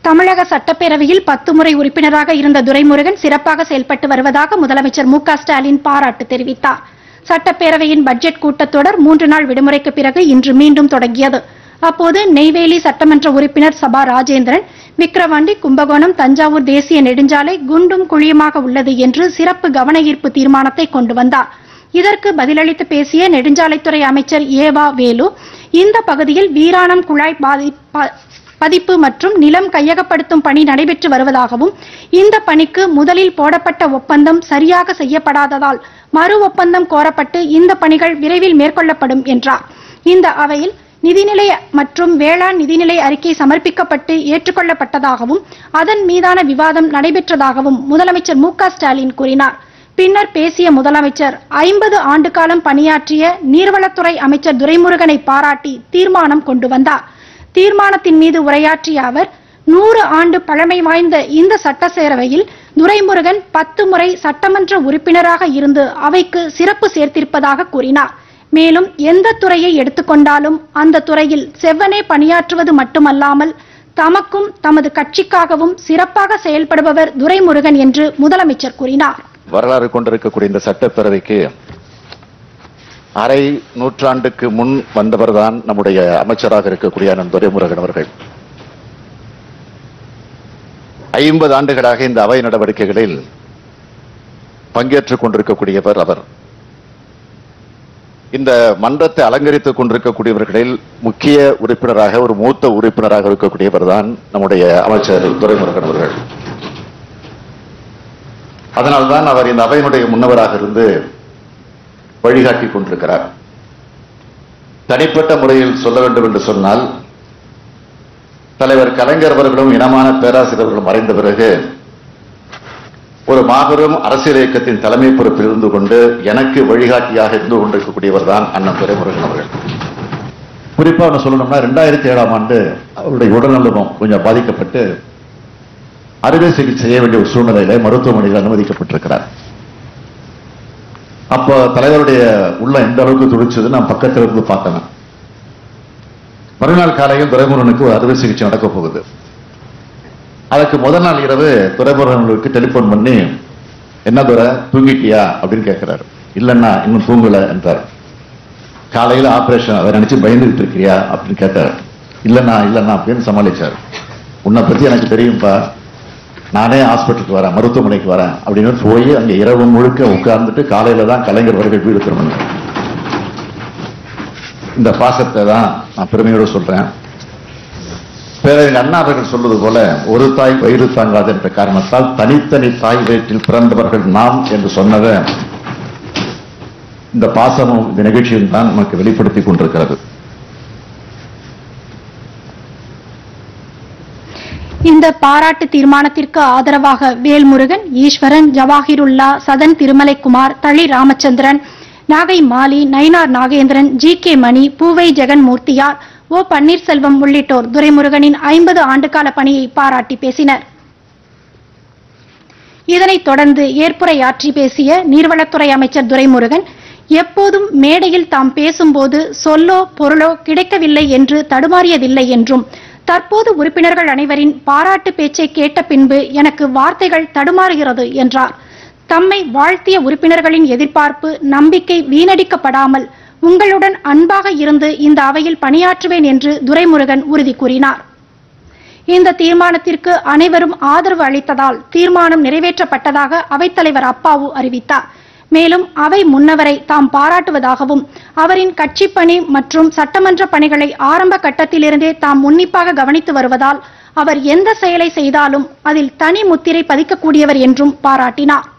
தமிழக சட்டப்பேரவையில் பத்து முறை உறுப்பினராக இருந்த துரைமுருகன் சிறப்பாக செயல்பட்டு வருவதாக முதலமைச்சர் மு க ஸ்டாலின் பாராட்டு தெரிவித்தார் சட்டப்பேரவையின் பட்ஜெட் கூட்டத்தொடர் மூன்று நாள் விடுமுறைக்கு பிறகு இன்று மீண்டும் தொடங்கியது அப்போது நெய்வேலி சட்டமன்ற உறுப்பினர் சபா ராஜேந்திரன் விக்கிரவாண்டி கும்பகோணம் தஞ்சாவூர் தேசிய நெடுஞ்சாலை குண்டும் குழியுமாக உள்ளது என்று சிறப்பு கவன ஈர்ப்பு தீர்மானத்தை கொண்டு வந்தார் இதற்கு பதிலளித்து பேசிய நெடுஞ்சாலைத்துறை அமைச்சர் ஏவா வேலு இந்த பகுதியில் வீராணம் குழாய் பாதி- ப- பதிப்பு மற்றும் நிலம் கையகப்படுத்தும் பணி நடைபெற்று வருவதாகவும் இந்த பணிக்கு முதலில் போடப்பட்ட ஒப்பந்தம் சரியாக செய்யப்படாததால் மறு ஒப்பந்தம் கோரப்பட்டு இந்த பணிகள் விரைவில் மேற்கொள்ளப்படும் என்றார் இந்த அவையில் நிதிநிலை மற்றும் வேளாண் நிதிநிலை அறிக்கை சமர்ப்பிக்கப்பட்டு ஏற்றுக்கொள்ளப்பட்டதாகவும் அதன் மீதான விவாதம் நடைபெற்றதாகவும் முதலமைச்சர் மு க ஸ்டாலின் கூறினார் பின்னர் பேசிய முதலமைச்சர் ஐம்பது ஆண்டு காலம் பணியாற்றிய நீர்வளத்துறை அமைச்சர் துரைமுருகனை பாராட்டி தீர்மானம் கொண்டு வந்தார் தீர்மானத்தின் மீது உரையாற்றிய அவர் நூறு ஆண்டு பழமை வாய்ந்த இந்த சட்டப்பேரவையில் துரைமுருகன் பத்து முறை சட்டமன்ற உறுப்பினராக இருந்து அவைக்கு சிறப்பு சேர்த்திருப்பதாக கூறினார் மேலும் எந்த துறையை எடுத்துக்கொண்டாலும் அந்த துறையில் செவ்வனே பணியாற்றுவது மட்டுமல்லாமல் தமக்கும் தமது கட்சிக்காகவும் சிறப்பாக செயல்படுபவர் துரைமுருகன் என்று முதலமைச்சர் கூறினார் வரலாறு கொண்டிருக்கக்கூடிய இந்த சட்டப்பேரவைக்கு அரை நூற்றாண்டுக்கு முன் வந்தவர்தான் நம்முடைய அமைச்சராக இருக்கக்கூடிய அண்ணன் துரைமுருகன் அவர்கள் ஐம்பது ஆண்டுகளாக இந்த அவை நடவடிக்கைகளில் பங்கேற்றுக் கொண்டிருக்கக்கூடியவர் அவர் இந்த மன்றத்தை அலங்கரித்துக் கொண்டிருக்கக்கூடியவர்களில் முக்கிய உறுப்பினராக ஒரு மூத்த உறுப்பினராக இருக்கக்கூடியவர் தான் நம்முடைய அமைச்சர் துரைமுருகன் அவர்கள் அதனால்தான் அவர் இந்த அவையினுடைய முன்னவராக இருந்து வழிகாட்டிக் கொண்டிருக்கிறார் தனிப்பட்ட முறையில் சொல்ல வேண்டும் என்று சொன்னால் தலைவர் கலைஞர் அவர்களும் இனமான பேராசிரியர்களும் மறைந்த பிறகு ஒரு மாபெரும் அரசியல் இயக்கத்தின் தலைமை பொறுப்பில் இருந்து கொண்டு எனக்கு வழிகாட்டியாக இருந்து கொண்டிருக்கக்கூடியவர் தான் அண்ணன் துரைமுருகன் அவர்கள் குறிப்பா ஒன்று சொல்லணும்னா ரெண்டாயிரத்தி ஏழாம் ஆண்டு அவருடைய உடல்நலமும் கொஞ்சம் பாதிக்கப்பட்டு அறுவை சிகிச்சை செய்ய வேண்டிய ஒரு சூழ்நிலையில மருத்துவமனையில் அனுமதிக்கப்பட்டிருக்கிறார் அப்போ தலைவருடைய உள்ள எந்த அளவுக்கு துடிச்சது நான் பக்கத்துல இருந்து பார்த்தேன் மறுநாள் காலையில் துரைமுருகனுக்கு ஒரு அறுவை சிகிச்சை நடக்க போகுது அதுக்கு முதல் நாள் இரவு துரைமுருகனுக்கு டெலிபோன் பண்ணி என்ன துரை தூங்கிட்டியா அப்படின்னு கேட்கிறாரு இல்லைன்னா இன்னும் தூங்கல என்றார் காலையில ஆபரேஷன் அதை நினைச்சு பயந்துகிட்டு இருக்கிறியா அப்படின்னு கேட்டார் இல்லைண்ணா இல்லைண்ணா அப்படின்னு சமாளிச்சார் உன்னை பத்தி எனக்கு தெரியும்பா நானே ஹாஸ்பிட்டலுக்கு வரேன் மருத்துவமனைக்கு வரேன் அப்படின்னு போய் அங்க இரவு முழுக்க உட்கார்ந்துட்டு காலையில தான் கலைஞர் அவர்கள் வீடு திரும்பினார் இந்த பாசத்தை தான் நான் பெருமையோடு சொல்றேன் பேரறிஞர் அண்ணா அவர்கள் சொல்வது போல ஒரு தாய் வயிறு தாங்காது என்ற காரணத்தால் தனித்தனி தாய் வயிற்றில் பிறந்தவர்கள் நாம் என்று சொன்னதை இந்த பாசமும் இந்த நிகழ்ச்சியும் தான் நமக்கு வெளிப்படுத்திக் கொண்டிருக்கிறது இந்த பாராட்டு தீர்மானத்திற்கு ஆதரவாக வேல்முருகன் ஈஸ்வரன் ஜவாஹிருல்லா சதன் திருமலைக்குமார் தளி ராமச்சந்திரன் நாகை மாலி நயினார் நாகேந்திரன் ஜி கே மணி பூவை ஜெகன்மூர்த்தியார் ஓ பன்னீர்செல்வம் உள்ளிட்டோர் துரைமுருகனின் ஐம்பது ஆண்டுகால பணியை பாராட்டி பேசினர் இதனைத் தொடர்ந்து ஏற்புரையாற்றி பேசிய நீர்வளத்துறை அமைச்சர் துரைமுருகன் எப்போதும் மேடையில் தாம் பேசும்போது சொல்லோ பொருளோ கிடைக்கவில்லை என்று தடுமாறியதில்லை என்றும் தற்போது உறுப்பினர்கள் அனைவரின் பாராட்டு பேச்சை கேட்ட பின்பு எனக்கு வார்த்தைகள் தடுமாறுகிறது என்றார் தம்மை வாழ்த்திய உறுப்பினர்களின் எதிர்பார்ப்பு நம்பிக்கை வீணடிக்கப்படாமல் உங்களுடன் அன்பாக இருந்து இந்த அவையில் பணியாற்றுவேன் என்று துரைமுருகன் உறுதி கூறினார் இந்த தீர்மானத்திற்கு அனைவரும் ஆதரவு அளித்ததால் தீர்மானம் நிறைவேற்றப்பட்டதாக அவைத்தலைவர் அப்பாவு அறிவித்தார் மேலும் அவை முன்னவரை தாம் பாராட்டுவதாகவும் அவரின் கட்சிப் பணி மற்றும் சட்டமன்ற பணிகளை ஆரம்ப கட்டத்திலிருந்தே தாம் உன்னிப்பாக கவனித்து வருவதால் அவர் எந்த செயலை செய்தாலும் அதில் தனி முத்திரை பதிக்கக்கூடியவர் என்றும் பாராட்டினார்